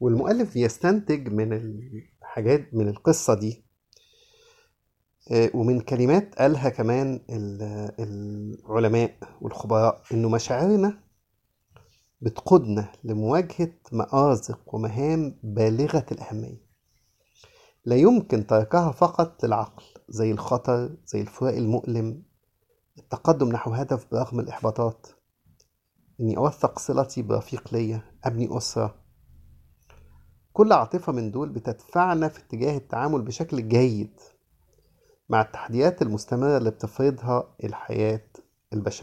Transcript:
والمؤلف بيستنتج من الحاجات من القصة دي آه، ومن كلمات قالها كمان ال- العلماء والخبراء إنه مشاعرنا بتقودنا لمواجهة مآزق ومهام بالغة الأهمية لا يمكن تركها فقط للعقل زي الخطر زي الفراق المؤلم التقدم نحو هدف برغم الإحباطات إني أوثق صلتي برفيق ليا أبني أسرة كل عاطفة من دول بتدفعنا في اتجاه التعامل بشكل جيد مع التحديات المستمرة اللي بتفرضها الحياة البشرية